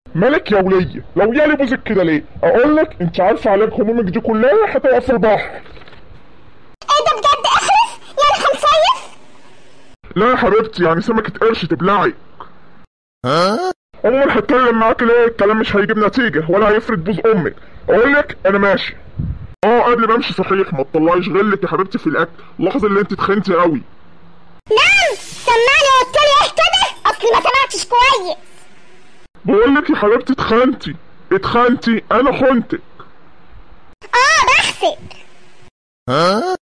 مالك يا ولية لو يالي بوزك كده ليه اقول لك انت عارفه علاج همومك دي كلها هتقف في البحر ايه ده بجد اخلص يعني هنصيف لا يا حبيبتي يعني سمكة قرش تبلعي عموما هتكلم معاك ليه الكلام مش هيجيب نتيجة ولا هيفرد بوز امك اقول لك انا ماشي اه قبل ما امشي صحيح ما تطلعيش غلك يا حبيبتي في الاكل اللحظة اللي انت تخنتي قوي نعم سمعني قلت لي ايه كده اصلي ما سمعتش كويس بقول لك يا حبيبتي اتخنتي اتخنتي انا خنتك اه بحسب